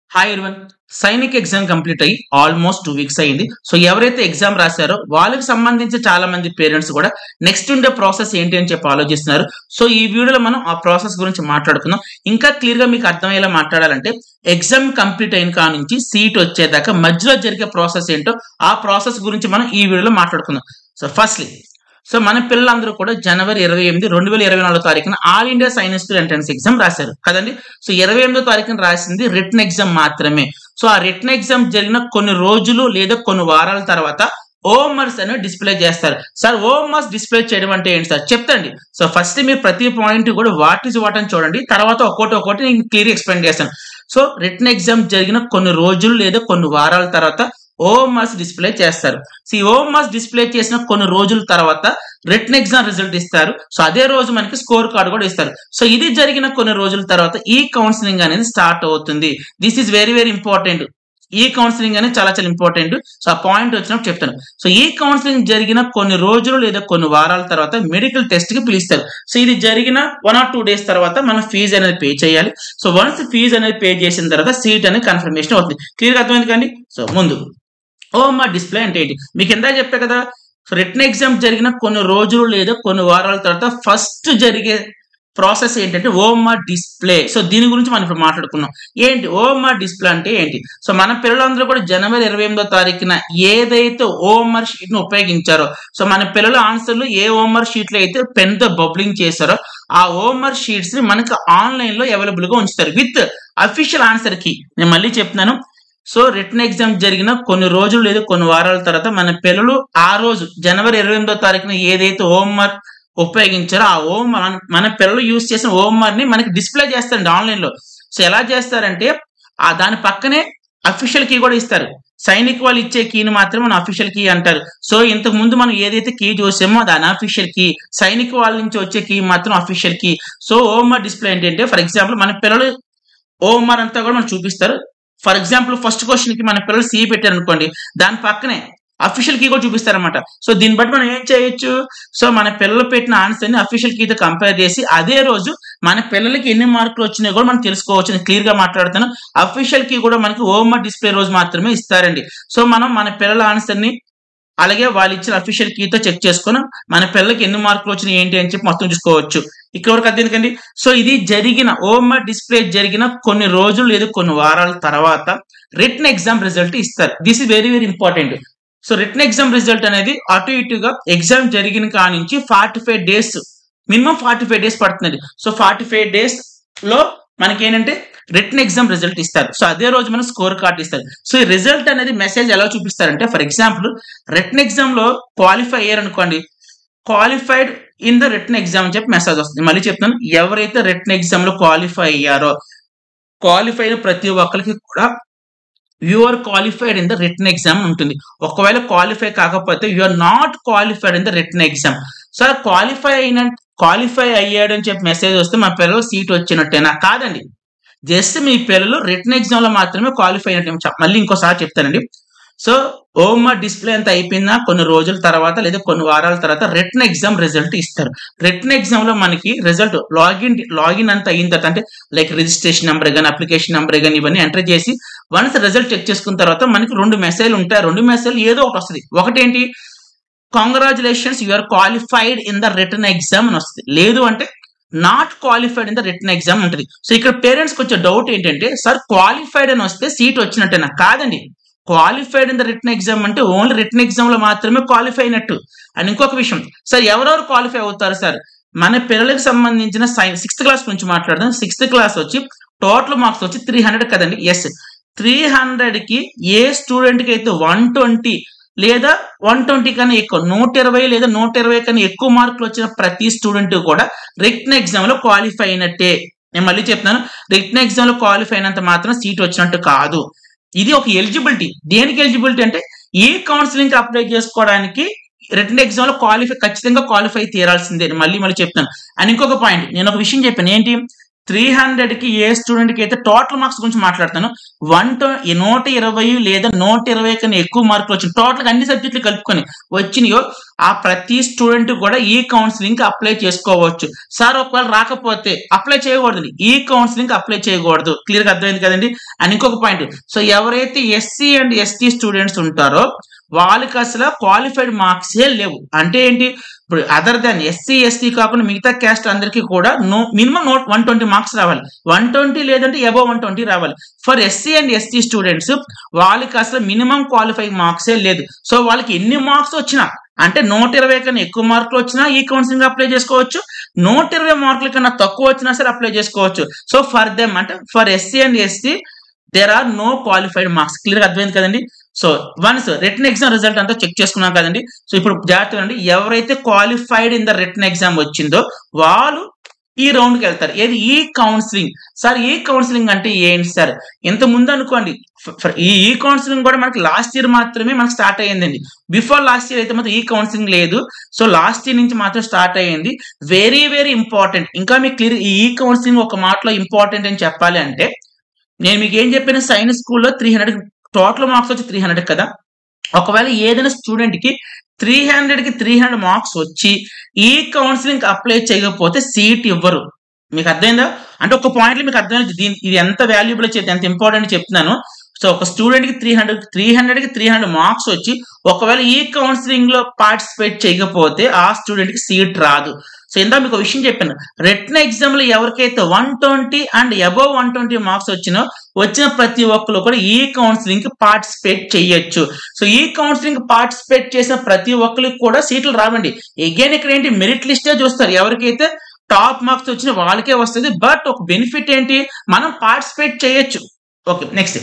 hi ఇర్వన్ Sainik exam complete అయ్యి almost two weeks అయ్యింది సో ఎవరైతే ఎగ్జామ్ రాశారో వాళ్ళకి సంబంధించి చాలా మంది పేరెంట్స్ కూడా నెక్స్ట్ ఉండే ప్రాసెస్ ఏంటి అని చెప్పి ఆలోచిస్తున్నారు సో ఈ వీడియోలో మనం ఆ ప్రాసెస్ గురించి మాట్లాడుకుందాం ఇంకా క్లియర్ గా మీకు అర్థమయ్యేలా మాట్లాడాలంటే ఎగ్జామ్ కంప్లీట్ అయిన కాడ నుంచి సీట్ వచ్చేదాకా మధ్యలో జరిగే ప్రాసెస్ ఏంటో ఆ ప్రాసెస్ గురించి మనం ఈ వీడియోలో మాట్లాడుకుందాం సో ఫస్ట్లీ సో మన పిల్లలందరూ కూడా జనవరి ఇరవై ఎనిమిది రెండు వేల ఇరవై నాలుగో తారీఖున all India science school entrance exam రాశారు కదండి సో ఇరవై ఎనిమిదో తారీఖున రాసింది రిటర్న్ ఎగ్జామ్ మాత్రమే సో ఆ రిటర్న్ ఎగ్జామ్ జరిగిన కొన్ని రోజులు లేదా కొన్ని వారాల తర్వాత ఓమర్స్ అని డిస్ప్లే చేస్తారు సార్ ఓమర్స్ డిస్ప్లే చేయడం అంటే ఏంటి సార్ చెప్తండి సో ఫస్ట్ మీరు ప్రతి పాయింట్ కూడా వాట్ ఇస్ వాట్ అని చూడండి తర్వాత ఒక్కోటి ఒక్కోటి నేను క్లియర్ ఎక్స్ప్లెయిన్ చేస్తాను సో రిటర్న్ ఎగ్జామ్ జరిగిన కొన్ని రోజులు లేదా కొన్ని వారాల తర్వాత ఓమర్స్ డిస్ప్లే చేస్తారు సో ఈ ఓమర్స్ డిస్ప్లే చేసిన కొన్ని రోజుల తర్వాత రిటర్న్ ఎగ్జామ్ రిజల్ట్ ఇస్తారు సో అదే రోజు మనకి స్కోర్ కార్డు కూడా ఇస్తారు సో ఇది జరిగిన కొన్ని రోజుల తర్వాత ఈ కౌన్సిలింగ్ అనేది స్టార్ట్ అవుతుంది this is very very important ఈ కౌన్సిలింగ్ అనేది చాలా చాలా ఇంపార్టెంట్ సో ఆ పాయింట్ వచ్చినప్పుడు చెప్తాను సో ఈ కౌన్సిలింగ్ జరిగిన కొన్ని రోజులు లేదా కొన్ని వారాల తర్వాత మెడికల్ టెస్ట్ కి పిలుస్తారు సో ఇది జరిగిన వన్ ఆర్ టూ డేస్ తర్వాత మనం ఫీజు అనేది పే చేయాలి సో వన్స్ ఫీజు అనేది పే చేసిన తర్వాత సీట్ అనేది కన్ఫర్మేషన్ అవుతుంది క్లియర్ అర్థమైంది కానీ సో ముందు ఓమా డిస్ప్లే అంటే ఏంటి మీకు ఎంత చెప్పా కదా రిటర్న్ ఎగ్జామ్ జరిగిన కొన్ని రోజులు లేదా కొన్ని వారాల తర్వాత ఫస్ట్ జరిగే ప్రాసెస్ ఏంటంటే ఓమా డిస్ప్లే సో దీని గురించి మనం ఇప్పుడు మాట్లాడుకున్నాం ఏంటి ఓమా డిస్ప్లే అంటే ఏంటి సో మన పిల్లలందరూ కూడా జనవరి ఇరవై ఎనిమిదో తారీఖున ఏదైతే ఓమర్ షీట్ ని ఉపయోగించారో సో మన పిల్లల ఆన్సర్లు ఏ ఓమర్ షీట్ లో అయితే పెన్ తో బబ్లింగ్ చేశారో ఆ ఓమర్ షీట్స్ ని మనకు ఆన్లైన్ లో అవైలబుల్ గా ఉంచుతారు విత్ అఫీషియల్ ఆన్సర్ కి నేను మళ్ళీ చెప్తున్నాను సో రిటర్న్ ఎగ్జామ్ జరిగిన కొన్ని రోజులు లేదా కొన్ని వారాల తర్వాత మన పిల్లలు ఆ రోజు జనవరి ఇరవై ఎనిమిదో తారీఖున ఏదైతే హోంవర్క్ ఉపయోగించారో ఆ హోమ్ మన పిల్లలు యూజ్ చేసిన హోంవర్క్ ని మనకి డిస్ప్లే చేస్తారండి ఆన్లైన్ లో సో ఎలా చేస్తారంటే ఆ దాని పక్కనే అఫీషియల్ కీ కూడా ఇస్తారు సైనిక్ వాళ్ళు ఇచ్చే కీని మాత్రం మన అఫీషియల్ కీ అంటారు సో ఇంతకు ముందు మనం ఏదైతే కీ చూసామో అది అన్అఫీషియల్ కీ సైనిక్ వాళ్ళ నుంచి వచ్చే కీ మాత్రం official key so OMR display ఏంటంటే ఫర్ ఎగ్జాంపుల్ మన పిల్లలు ఓమర్ అంతా కూడా మనం చూపిస్తారు ఫర్ ఎగ్జాంపుల్ ఫస్ట్ క్వశ్చన్ కి మన పిల్లలు సి పెట్టారు అనుకోండి దాని పక్కనే అఫీషియల్ కీ కూడా చూపిస్తారనమాట సో దీన్ని బట్టి మనం ఏం చేయొచ్చు సో మన పిల్లలు పెట్టిన ఆన్సర్ ని అఫీషియల్ కీతో కంపేర్ చేసి అదే రోజు మన పిల్లలకి ఎన్ని మార్కులు వచ్చినాయో కూడా మనం తెలుసుకోవచ్చు నేను క్లియర్ గా మాట్లాడుతాను అఫీషియల్ కీ కూడా మనకి హోంవర్క్ డిస్ప్లే రోజు మాత్రమే ఇస్తారండి సో మనం మన పిల్లల ఆన్సర్ ని అలాగే వాళ్ళు ఇచ్చిన అఫీషియల్ కీతో చెక్ చేసుకుని మన పిల్లలకి ఎన్ని మార్కులు వచ్చినాయి ఏంటి అని చెప్పి మొత్తం చూసుకోవచ్చు ఇక్కడ వరకు అర్థం ఎందుకండి సో ఇది జరిగిన ఓమర్ డిస్ప్లే జరిగిన కొన్ని రోజులు లేదా కొన్ని వారాల తర్వాత రిటర్న్ ఎగ్జామ్ రిజల్ట్ ఇస్తారు this is very very important so return exam result అనేది అటు ఇటుగా ఎగ్జామ్ జరిగిన కాడ నుంచి forty five days minimum forty five days పడుతుంది సో ఫార్టీ ఫైవ్ డేస్ లో మనకి ఏంటంటే రిటర్న్ ఎగ్జామ్ రిజల్ట్ ఇస్తారు సో అదే రోజు మనం స్కోర్ కార్డ్ ఇస్తారు సో ఈ రిజల్ట్ అనేది మెసేజ్ ఎలా చూపిస్తారంటే ఫర్ ఎగ్జాంపుల్ రిటర్న్ ఎగ్జామ్ లో క్వాలిఫై అయ్యారు అనుకోండి qualified in the return exam అని చెప్పి మెసేజ్ వస్తుంది మళ్ళీ చెప్తాను ఎవరైతే రిటర్న్ ఎగ్జామ్ లో క్వాలిఫై అయ్యారో క్వాలిఫై అయిన ప్రతి ఒక్కరికి కూడా you are qualified in the return exam ఉంటుంది ఒకవేళ క్వాలిఫై కాకపోతే you are not qualified in the return exam sir qualify అయిన క్వాలిఫై అయ్యాడు అని చెప్పి మెసేజ్ వస్తే మా పిల్లలు సీట్ వచ్చినట్టేనా కాదండి జస్ట్ మీ పిల్లలు రిటర్న్ ఎగ్జామ్ లో మాత్రమే క్వాలిఫై అయినట్టు మళ్ళీ ఇంకోసారి చెప్తానండి సో ఓమర్ డిస్ప్లే అంతా అయిపోయినా కొన్ని రోజుల తర్వాత లేదా కొన్ని వారాల తర్వాత రిటర్న్ ఎగ్జామ్ రిజల్ట్ ఇస్తారు రిటర్న్ ఎగ్జామ్ లో మనకి రిజల్ట్ లాగిన్ లాగిన్ అంతా అయిన తర్వాత అంటే లైక్ రిజిస్ట్రేషన్ నెంబర్ కానీ అప్లికేషన్ నెంబర్ కానీ ఇవన్నీ ఎంటర్ చేసి వన్స్ రిజల్ట్ చెక్ చేసుకున్న తర్వాత మనకి రెండు మెసేజ్లు ఉంటాయి రెండు మెసేజ్లు ఏదో ఒకటి వస్తుంది ఒకటేంటి congratulations you are qualified in the return exam అని వస్తుంది లేదు అంటే not qualified in the return exam ఉంటుంది సో ఇక్కడ పేరెంట్స్ కి వచ్చే డౌట్ ఏంటంటే సార్ క్వాలిఫైడ్ అని వస్తే సీట్ వచ్చినట్టేనా కాదండి qualified in the return exam అంటే ఓన్లీ రిటర్న్ ఎగ్జామ్ లో మాత్రమే క్వాలిఫై అయినట్టు అండ్ ఇంకొక విషయం సార్ ఎవరెవరు క్వాలిఫై అవుతారు సార్ మన పిల్లలకు సంబంధించిన సైన్స్ సిక్స్త్ క్లాస్ గురించి మాట్లాడదాం సిక్స్త్ క్లాస్ వచ్చి టోటల్ మార్క్స్ వచ్చి త్రీ హండ్రెడ్ కదండి ఎస్ త్రీ హండ్రెడ్ కి ఏ స్టూడెంట్ కి అయితే వన్ ట్వంటీ లేదా వన్ ట్వంటీ కన్నా ఎక్కువ నూట ఇరవై లేదా నూట ఇరవై కన్నా ఎక్కువ మార్కులు వచ్చిన ప్రతి స్టూడెంట్ కూడా రిటర్న్ ఎగ్జామ్ లో క్వాలిఫై అయినట్టే నేను మళ్ళీ చెప్తున్నాను రిటర్న్ ఎగ్జామ్ లో క్వాలిఫై అయినంత మాత్రం సీట్ వచ్చినట్టు కాదు ఇది ఒక ఎలిజిబిలిటీ దేనికి ఎలిజిబిలిటీ అంటే ఏ కౌన్సిలింగ్ అప్లై చేసుకోవడానికి రిటర్న్ ఎగ్జామ్ లో క్వాలిఫై ఖచ్చితంగా క్వాలిఫై తీరాల్సిందే మళ్ళీ మళ్ళీ చెప్తాను అండ్ ఇంకొక పాయింట్ నేను ఒక విషయం చెప్పాను ఏంటి త్రీ హండ్రెడ్కి ఏ స్టూడెంట్కి అయితే టోటల్ మార్క్స్ గురించి మాట్లాడతాను వన్ నూట ఇరవై లేదా నూట ఇరవై కన్నా ఎక్కువ మార్కులు వచ్చిన టోటల్ అన్ని సబ్జెక్టులు కలుపుకొని వచ్చినాయో ఆ ప్రతి స్టూడెంట్ కూడా ఈ కౌన్సిలింగ్ అప్లై చేసుకోవచ్చు సార్ ఒకవేళ రాకపోతే అప్లై చేయకూడదు ఈ కౌన్సిలింగ్ అప్లై చేయకూడదు క్లియర్ గా అర్థమైంది కదండి అండ్ ఇంకొక పాయింట్ సో ఎవరైతే ఎస్సీ అండ్ ఎస్టీ స్టూడెంట్స్ ఉంటారో వాళ్ళకి అసలు క్వాలిఫైడ్ మార్క్సే లేవు అంటే ఏంటి ఇప్పుడు అదర్ దాన్ ఎస్సీ ఎస్టీ కాకుండా మిగతా క్యాస్ట్ అందరికీ కూడా no minimum note one twenty marks రావాలి వన్ ట్వంటీ లేదంటే ఎబో వన్ ట్వంటీ రావాలి for SC and ST students వాళ్ళకి అసలు మినిమం క్వాలిఫైయింగ్ మార్క్సే లేదు సో వాళ్ళకి ఎన్ని మార్క్స్ వచ్చినా అంటే నూట ఇరవై కన్నా ఎక్కువ మార్కులు వచ్చినా ఈ కౌన్సిలింగ్ అప్లై చేసుకోవచ్చు నూట ఇరవై మార్కుల కన్నా తక్కువ వచ్చినా సరే అప్లై చేసుకోవచ్చు సో ఫర్ దెమ్ అంటే for SC and ST there are no qualified marks clear అర్థమైంది కదండి so once written exam result అంతా చెక్ చేసుకున్నాం కదండి సో ఇప్పుడు జాగ్రత్తగా అండి ఎవరైతే qualified in the return exam వచ్చిందో వాళ్ళు ఈ రౌండ్కి వెళ్తారు ఏది ఈ కౌన్సిలింగ్ సార్ ఈ కౌన్సిలింగ్ అంటే ఏంటి సార్ ఇంత ముందు అనుకోండి ఫ- ఫ- ఈ ఈ కౌన్సిలింగ్ కూడా మనకి లాస్ట్ ఇయర్ మాత్రమే మనకి స్టార్ట్ అయ్యిందండి బిఫోర్ లాస్ట్ ఇయర్ అయితే మాత్రం ఈ కౌన్సిలింగ్ లేదు సో లాస్ట్ ఇయర్ నుంచి మాత్రం స్టార్ట్ అయ్యింది వెరీ వెరీ ఇంపార్టెంట్ ఇంకా మీకు క్లియర్ ఈ ఈ కౌన్సిలింగ్ ఒక మాటలో ఇంపార్టెంట్ అని చెప్పాలి అంటే నేను మీకు ఏం చెప్పాను సైన్స్ స్కూల్లో త్రీ హండ్రెడ్ టోటల్ మార్క్స్ వచ్చి త్రీ హండ్రెడ్ కదా ఒకవేళ ఏదైనా స్టూడెంట్ కి త్రీ హండ్రెడ్ కి త్రీ హండ్రెడ్ మార్క్స్ వచ్చి ఈ కౌన్సిలింగ్ అప్లై చేయకపోతే సీట్ ఇవ్వరు మీకు అర్థమైందా అంటే ఒక పాయింట్లో మీకు అర్థమైంది దీని ఇది ఎంత వాల్యుబుల్ చెప్తే ఎంత ఇంపార్టెంట్ చెప్తున్నాను సో ఒక స్టూడెంట్ కి త్రీ హండ్రెడ్ త్రీ హండ్రెడ్ కి త్రీ హండ్రెడ్ మార్క్స్ వచ్చి ఒకవేళ ఈ కౌన్సిలింగ్ లో పార్టిసిపేట్ చేయకపోతే ఆ స్టూడెంట్ కి సీట్ రాదు సో ఇందా మీకు ఒక విషయం చెప్పాను రిటర్న్ ఎగ్జామ్ లో ఎవరికైతే one twenty and above one twenty marks వచ్చినో వచ్చిన ప్రతి ఒక్కరు కూడా ఈ కౌన్సిలింగ్ కి పార్టిసిపేట్ చేయొచ్చు సో ఈ కౌన్సిలింగ్ పార్టిసిపేట్ చేసిన ప్రతి ఒక్కరికి కూడా సీట్లు రావండి అగైన్ ఇక్కడ ఏంటి మెరిట్ లిస్టే చూస్తారు ఎవరికైతే టాప్ మార్క్స్ వచ్చిన వాళ్ళకే వస్తుంది బట్ ఒక బెనిఫిట్ ఏంటి మనం పార్టిసిపేట్ చేయొచ్చు ఓకే నెక్స్ట్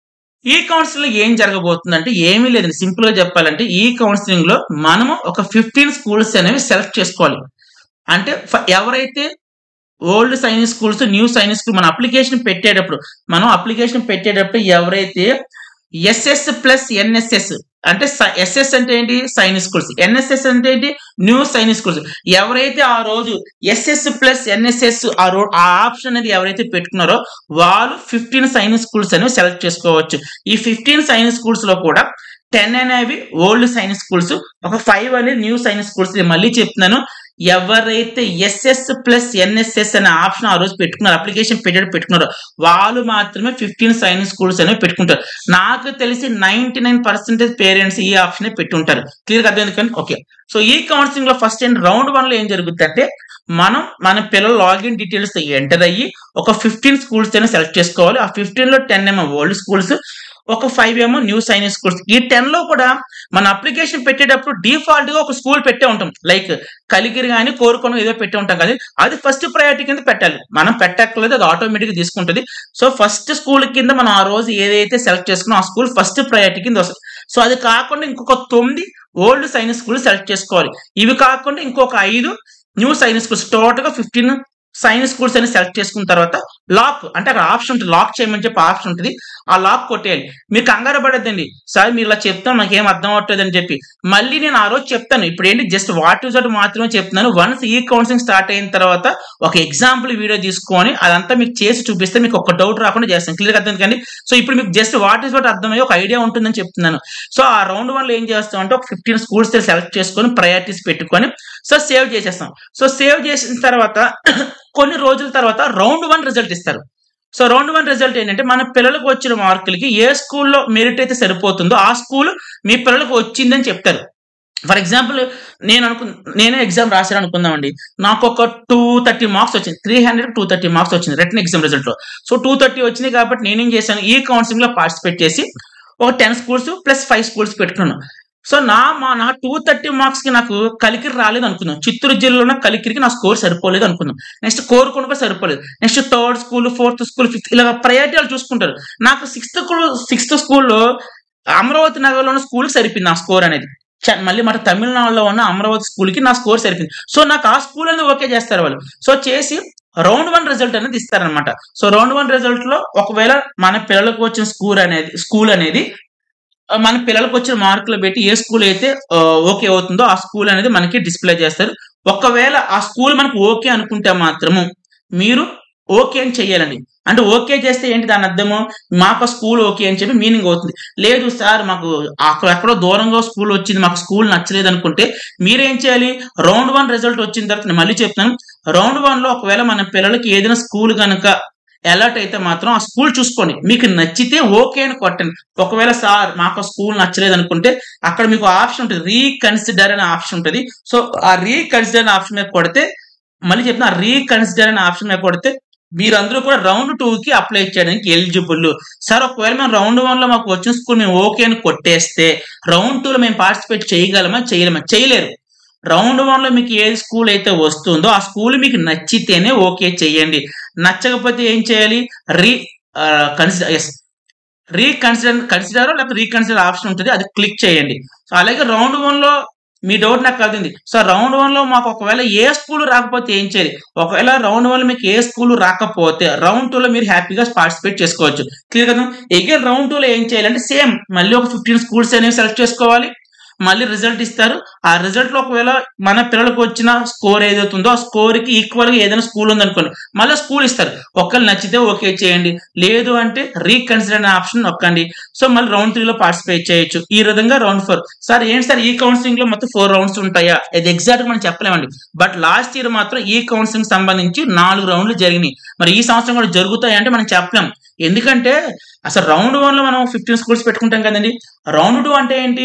ఈ కౌన్సిలింగ్ ఏం జరగబోతుందంటే ఏమీ లేదండి సింపుల్ గా చెప్పాలంటే ఈ కౌన్సిలింగ్ లో మనము ఒక ఫిఫ్టీన్ స్కూల్స్ అనేవి సెలెక్ట్ చేసుకోవాలి అంటే ఫ- ఎవరైతే old Sainik schools new Sainik school మన అప్లికేషన్ పెట్టేటప్పుడు మనం అప్లికేషన్ పెట్టేటప్పుడు ఎవరైతే ఎస్ఎస్ ప్లస్ ఎన్ఎస్ఎస్ అంటే ఎస్ఎస్ అంటే ఏంటి సైనిక్ స్కూల్స్ ఎన్ఎస్ఎస్ అంటే ఏంటి న్యూ సైనిక్ స్కూల్స్ ఎవరైతే ఆ రోజు ఎస్ఎస్ ప్లస్ ఎన్ఎస్ఎస్ ఆ రో ఆ ఆప్షన్ అనేది ఎవరైతే పెట్టుకున్నారో వాళ్ళు ఫిఫ్టీన్ సైనిక్ స్కూల్స్ అనేవి సెలెక్ట్ చేసుకోవచ్చు ఈ ఫిఫ్టీన్ సైనిక్ స్కూల్స్ లో కూడా టెన్ అనేవి ఓల్డ్ సైనిక్ స్కూల్స్ ఒక ఫైవ్ అనేది న్యూ సైనిక్ స్కూల్స్ నేను మళ్ళీ చెప్తున్నాను ఎవరైతే ఎస్ఎస్ ప్లస్ ఎన్ఎస్ఎస్ అనే ఆప్షన్ ఆ రోజు పెట్టుకున్నారు అప్లికేషన్ పెట్టేటప్పుడు పెట్టుకున్నారో వాళ్ళు మాత్రమే ఫిఫ్టీన్ సైనిక్ స్కూల్స్ అనేవి పెట్టుకుంటారు నాకు తెలిసి నైన్టీ నైన్ పర్సెంటేజ్ పేరెంట్స్ ఈ ఆప్షన్ పెట్టుంటారు క్లియర్ అర్థమైంది కానీ ఓకే సో ఈ కౌన్సిలింగ్ లో ఫస్ట్ అండ్ రౌండ్ వన్ లో ఏం జరుగుతుంది అంటే మనం మన పిల్లల లాగిన్ డీటెయిల్స్ ఎంటర్ అయ్యి ఒక ఫిఫ్టీన్ స్కూల్స్ అయినా సెలెక్ట్ చేసుకోవాలి ఆ ఫిఫ్టీన్ లో టెన్ ఏమో ఓల్డ్ స్కూల్స్ ఒక ఫైవ్ ఏమో న్యూ సైనిక్ స్కూల్స్ ఈ టెన్ లో కూడా మన అప్లికేషన్ పెట్టేటప్పుడు డిఫాల్ట్ గా ఒక స్కూల్ పెట్టే ఉంటాం లైక్ కలిగిరి కానీ కోరుకొని ఏదో పెట్టే ఉంటాం కదా అది ఫస్ట్ ప్రయారిటీ కింద పెట్టాలి మనం పెట్టక్కర్లేదు అది ఆటోమేటిక్ గా తీసుకుంటుంది సో ఫస్ట్ స్కూల్ కింద మనం ఆ రోజు ఏదైతే సెలెక్ట్ చేసుకున్నాం ఆ స్కూల్ ఫస్ట్ ప్రయారిటీ కింద వస్తుంది సో అది కాకుండా ఇంకొక తొమ్మిది ఓల్డ్ సైనిక్ స్కూల్ సెలెక్ట్ చేసుకోవాలి ఇవి కాకుండా ఇంకొక ఐదు న్యూ సైనిక్ స్కూల్స్ టోటల్ గా ఫిఫ్టీన్ సైన్స్ స్కూల్స్ అని సెలెక్ట్ చేసుకున్న తర్వాత లాక్ అంటే అక్కడ ఆప్షన్ ఉంటుంది లాక్ చేయమని చెప్పి ఆప్షన్ ఉంటుంది ఆ లాక్ కొట్టేయాలి మీరు కంగారు పడద్దండి సార్ మీరు ఇలా చెప్తాను నాకు ఏం అర్థం అవ్వట్లేదు అని చెప్పి మళ్ళీ నేను ఆ రోజు చెప్తాను ఇప్పుడు ఏంటి జస్ట్ వాట్ యూజ్ మాత్రమే చెప్తున్నాను వన్స్ ఈ కౌన్సిలింగ్ స్టార్ట్ అయిన తర్వాత ఒక ఎగ్జాంపుల్ వీడియో తీసుకొని అదంతా మీకు చేసి చూపిస్తే మీకు ఒక డౌట్ రాకుండా చేస్తాను క్లియర్ అర్థం కానీ సో ఇప్పుడు మీకు జస్ట్ వాట్ ఈస్ వాట్ అర్థమయ్యే ఒక ఐడియా ఉంటుందని చెప్తున్నాను సో ఆ రౌండ్ వన్ లో ఏం చేస్తాం అంటే ఒక ఫిఫ్టీన్ స్కూల్స్ సెలెక్ట్ చేసుకొని ప్రయారిటీస్ పెట్టుకొని సో సేవ్ చేసేస్తాం సో సేవ్ చేసిన తర్వాత కొన్ని రోజుల తర్వాత రౌండ్ వన్ రిజల్ట్ ఇస్తారు సో రౌండ్ వన్ రిజల్ట్ ఏంటంటే మన పిల్లలకు వచ్చిన మార్కులకి ఏ స్కూల్లో మెరిట్ అయితే సరిపోతుందో ఆ స్కూల్ మీ పిల్లలకు వచ్చిందని చెప్తారు ఫర్ ఎగ్జాంపుల్ నేను అనుకు నేనే ఎగ్జామ్ రాశాను అనుకుందామండి నాకు ఒక టూ థర్టీ మార్క్స్ వచ్చింది three hundred two thirty marks వచ్చింది రిటర్న్ ఎగ్జామ్ రిజల్ట్లో సో టూ థర్టీ వచ్చింది కాబట్టి నేనేం చేశాను ఈ కౌన్సిలింగ్ లో పార్టిసిపేట్ చేసి ఒక ten schools plus five schools పెట్టుకున్నాను సో నా మా నా టూ థర్టీ మార్క్స్ కి నాకు కలికిరి రాలేదు అనుకుందాం చిత్తూరు జిల్లాలో కలికిరికి నా స్కోర్ సరిపోలేదు అనుకుందాం నెక్స్ట్ కోరుకొని కూడా సరిపోలేదు next third school fourth school fifth ఇలా ప్రయారిటీలు చూసుకుంటారు నాకు సిక్స్త్ సిక్స్త్ స్కూల్లో అమరావతి నగర్లో ఉన్న స్కూల్కి సరిపోయింది నా స్కోర్ అనేది చ- మళ్ళీ మన తమిళనాడులో ఉన్న అమరావతి స్కూల్కి నా స్కోర్ సరిపోయింది సో నాకు ఆ స్కూల్ అనేది ఓకే చేస్తారు వాళ్ళు సో చేసి రౌండ్ వన్ రిజల్ట్ అనేది ఇస్తారనమాట సో రౌండ్ వన్ రిజల్ట్ లో ఒకవేళ మన పిల్లలకు వచ్చిన స్కూల్ అనేది స్కూల్ అనేది ఆ, మన పిల్లలకు వచ్చిన మార్కులు పెట్టి ఏ స్కూల్ అయితే ఆ, ఓకే అవుతుందో ఆ స్కూల్ అనేది మనకి డిస్ప్లే చేస్తారు ఒకవేళ ఆ స్కూల్ మనకు ఓకే అనుకుంటే మాత్రము మీరు ఓకే అని చెయ్యాలండి అంటే ఓకే చేస్తే ఏంటి దాని అర్థము మాకు స్కూల్ ఓకే అని చెప్పి మీనింగ్ అవుతుంది లేదు సార్ మాకు అక్కడ ఎక్కడో దూరంగా స్కూల్ వచ్చింది మాకు స్కూల్ నచ్చలేదు అనుకుంటే మీరేం చేయాలి రౌండ్ వన్ రిజల్ట్ వచ్చిన తర్వాత నేను మళ్ళీ చెప్తాను రౌండ్ వన్ లో ఒకవేళ మన పిల్లలకి ఏదైనా స్కూల్ కనుక అలర్ట్ అయితే మాత్రం ఆ స్కూల్ చూసుకోండి మీకు నచ్చితే ఓకే అని కొట్టండి ఒకవేళ సార్ మాకు స్కూల్ నచ్చలేదు అనుకుంటే అక్కడ మీకు ఆప్షన్ ఉంటుంది రీకన్సిడర్ అనే ఆప్షన్ ఉంటుంది సో ఆ రీకన్సిడర్ అనే ఆప్షన్ మీద కొడితే మళ్ళీ చెప్తున్నా రీకన్సిడర్ అనే ఆప్షన్ మీద కొడితే మీరందరూ కూడా రౌండ్ టూ కి అప్లై చేయడానికి ఎలిజిబుల్ సార్ ఒకవేళ మేము రౌండ్ వన్ లో మాకు వచ్చిన స్కూల్ మేము ఓకే అని కొట్టేస్తే రౌండ్ టూ లో మేము పార్టిసిపేట్ చేయగలమా చేయలేమా చేయలేరు రౌండ్ వన్ లో మీకు ఏ స్కూల్ అయితే వస్తుందో ఆ స్కూల్ మీకు నచ్చితేనే ఓకే చేయండి నచ్చకపోతే ఏం చేయాలి reconsider yes reconsider consider లేకపోతే రీకన్సిడర్ ఆప్షన్ ఉంటుంది అది క్లిక్ చేయండి సో అలాగే రౌండ్ వన్ లో మీ డౌట్ నాకు కలిగింది సో రౌండ్ వన్ లో మాకు ఒకవేళ ఏ స్కూల్ రాకపోతే ఏం చేయాలి ఒకవేళ రౌండ్ వన్ లో మీకు ఏ స్కూల్ రాకపోతే రౌండ్ టూ లో మీరు హ్యాపీగా పార్టిసిపేట్ చేసుకోవచ్చు క్లియర్ కదా ఎగైన్ రౌండ్ టూ లో ఏం చేయాలంటే సేమ్ మళ్ళీ ఒక ఫిఫ్టీన్ స్కూల్స్ అనేవి సెలెక్ట్ చేసుకోవాలి మళ్ళీ రిజల్ట్ ఇస్తారు ఆ రిజల్ట్ లో ఒకవేళ మన పిల్లలకు వచ్చిన స్కోర్ ఏదైతుందో ఆ స్కోర్ కి ఈక్వల్ గా ఏదైనా స్కూల్ ఉందనుకోండి మళ్ళీ స్కూల్ ఇస్తారు ఒకళ్ళు నచ్చితే ఓకే చేయండి లేదు అంటే రీకన్సిడర్ అనే ఆప్షన్ నొక్కండి సో మళ్ళీ రౌండ్ త్రీ లో పార్టిసిపేట్ చేయొచ్చు ఈ విధంగా రౌండ్ ఫోర్ సార్ ఏంటి సార్ ఈ కౌన్సిలింగ్ లో మొత్తం ఫోర్ రౌండ్స్ ఉంటాయా ఇది ఎగ్జాక్ట్ మనం చెప్పలేమండి బట్ లాస్ట్ ఇయర్ మాత్రం ఈ కౌన్సిలింగ్ సంబంధించి నాలుగు రౌండ్లు జరిగినాయి మరి ఈ సంవత్సరం కూడా జరుగుతాయి అంటే మనం చెప్పలేం ఎందుకంటే అసలు రౌండ్ వన్ లో మనం ఫిఫ్టీన్ స్కూల్స్ పెట్టుకుంటాం కదండి రౌండ్ టూ అంటే ఏంటి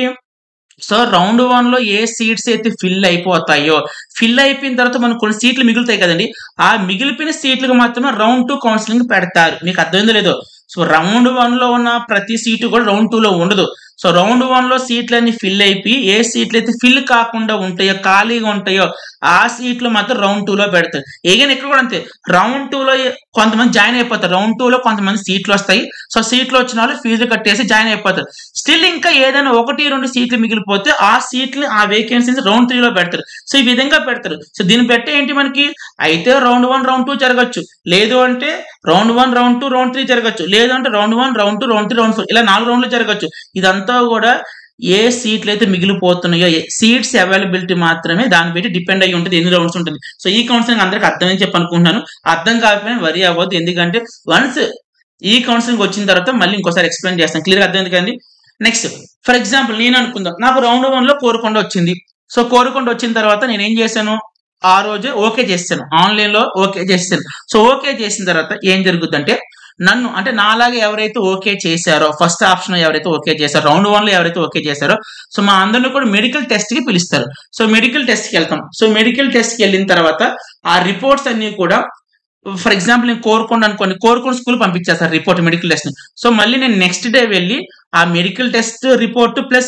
సో రౌండ్ వన్ లో ఏ సీట్స్ అయితే ఫిల్ అయిపోతాయో ఫిల్ అయిపోయిన తర్వాత మనకు కొన్ని సీట్లు మిగులుతాయి కదండి ఆ మిగిలిపోయిన సీట్లకు మాత్రమే రౌండ్ టూ కౌన్సిలింగ్ పెడతారు మీకు అర్థమైందో లేదో సో రౌండ్ వన్ లో ఉన్న ప్రతి సీటు కూడా రౌండ్ టూ లో ఉండదు సో రౌండ్ వన్ లో సీట్లన్నీ ఫిల్ అయిపోయి ఏ సీట్లు అయితే ఫిల్ కాకుండా ఉంటాయో ఖాళీగా ఉంటాయో ఆ సీట్లు మాత్రం రౌండ్ టూ లో పెడతారు ఏగైనా ఇక్కడ కూడా అంతే రౌండ్ టూ లో కొంతమంది జాయిన్ అయిపోతారు రౌండ్ టూ లో కొంతమంది సీట్లు వస్తాయి సో సీట్లు వచ్చిన వాళ్ళు ఫీజులు కట్టేసి జాయిన్ అయిపోతారు స్టిల్ ఇంకా ఏదైనా ఒకటి రెండు సీట్లు మిగిలిపోతే ఆ సీట్లు ఆ వేకెన్సీస్ రౌండ్ త్రీ లో పెడతారు సో ఈ విధంగా పెడతారు సో దీన్ని బట్టి ఏంటి మనకి అయితే రౌండ్ వన్ రౌండ్ టూ జరగచ్చు లేదు అంటే round one round two round three జరగచ్చు లేదు అంటే round one round two round three round four ఇలా నాలుగు రౌండ్లు జరగచ్చు ఇదంతా కూడా ఏ సీట్లు అయితే మిగిలిపోతున్నాయో సీట్స్ అవైలబిలిటీ మాత్రమే దాన్ని బట్టి డిపెండ్ అయ్యి ఉంటుంది ఎన్ని రౌండ్స్ ఉంటుంది సో ఈ కౌన్సిలింగ్ అందరికి అర్థమని చెప్పి అనుకుంటున్నాను అర్థం కాకపోయినా వరి అవ్వద్దు ఎందుకంటే వన్స్ ఈ కౌన్సిలింగ్ వచ్చిన తర్వాత మళ్ళీ ఇంకోసారి ఎక్స్ప్లెయిన్ చేస్తాను క్లియర్ అర్థమైంది కదండి నెక్స్ట్ ఫర్ ఎగ్జాంపుల్ నేను అనుకుందాం నాకు రౌండ్ వన్ లో కోరుకొండ వచ్చింది సో కోరుకొండ వచ్చిన తర్వాత నేను ఏం చేశాను ఆ రోజు ఓకే చేస్తాను ఆన్లైన్ లో ఓకే చేస్తాను సో ఓకే చేసిన తర్వాత ఏం జరుగుతుందంటే నన్ను అంటే నాలాగే ఎవరైతే ఓకే చేశారో ఫస్ట్ ఆప్షన్ ఎవరైతే ఓకే చేశారో రౌండ్ వన్ లో ఎవరైతే ఓకే చేశారో సో మా అందరిని కూడా మెడికల్ టెస్ట్ కి పిలుస్తారు సో మెడికల్ టెస్ట్ కి వెళ్తాం సో మెడికల్ టెస్ట్ కి వెళ్ళిన తర్వాత ఆ రిపోర్ట్స్ అన్ని కూడా ఫర్ ఎగ్జాంపుల్ నేను కోరుకోండి అనుకోండి కోరుకోండి స్కూల్ పంపించేస్తారు రిపోర్ట్ మెడికల్ టెస్ట్ సో మళ్ళీ నేను నెక్స్ట్ డే వెళ్ళి ఆ medical test report plus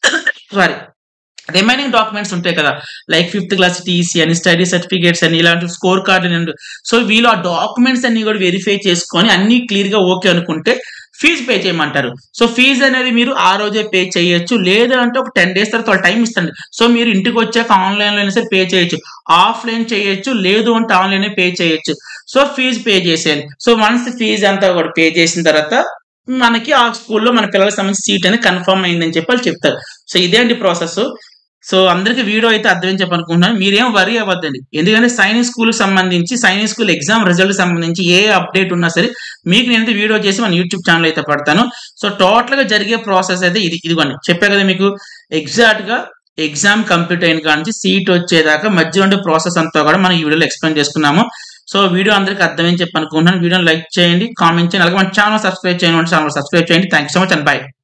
sorry remaining documents ఉంటాయి కదా లైక్ ఫిఫ్త్ క్లాస్ టీసీ అని స్టడీ సర్టిఫికేట్స్ అని ఇలాంటి స్కోర్ కార్డు అని సో వీళ్ళు ఆ డాక్యుమెంట్స్ అన్ని కూడా వెరిఫై చేసుకొని అన్ని క్లియర్ గా ఓకే అనుకుంటే ఫీజు పే చేయమంటారు సో ఫీజు అనేది మీరు ఆ రోజే పే చేయొచ్చు లేదు అంటే ఒక టెన్ డేస్ తర్వాత వాళ్ళు టైం ఇస్తుంది సో మీరు ఇంటికి వచ్చాక ఆన్లైన్ లో అయినా సరే పే చేయొచ్చు ఆఫ్లైన్ చేయొచ్చు లేదు అంటే ఆన్లైన్ పే చేయొచ్చు సో ఫీజు పే చేసేయాలి సో వన్స్ ఫీజు అంతా కూడా పే చేసిన తర్వాత మనకి ఆ స్కూల్లో మన పిల్లలకు సంబంధించి సీట్ అనేది కన్ఫర్మ్ అయిందని చెప్పి వాళ్ళు చెప్తారు సో ఇదే అండి ప్రాసెస్ సో అందరికి వీడియో అయితే అర్థం చెప్పనుకుంటున్నాను మీరేం వరి అవ్వద్దండి ఎందుకంటే సైనిక్ స్కూల్ సంబంధించి సైనిక్ స్కూల్ ఎగ్జామ్ రిజల్ట్ సంబంధించి ఏ అప్డేట్ ఉన్నా సరే మీకు నేనైతే వీడియో చేసి మన యూట్యూబ్ ఛానల్ అయితే పడతాను సో టోటల్ గా జరిగే ప్రాసెస్ అయితే ఇది ఇదిగోండి చెప్పా కదా మీకు ఎగ్జాక్ట్ గా ఎగ్జామ్ కంప్లీట్ అయిన కాడ నుంచి సీట్ వచ్చేదాకా మధ్య ఉండే ప్రాసెస్ అంతా కూడా మనం ఈ వీడియోలో ఎక్స్ప్లెయిన్ చేసుకున్నాము సో వీడియో అందరికి అర్థమని చెప్పి అనుకుంటున్నాను వీడియోని లైక్ చేయండి కామెంట్ చేయండి అలాగే మన ఛానల్ సబ్స్క్రైబ్ చేయండి ఛానల్ సబ్స్క్రైబ్ చేయండి thank you so much and by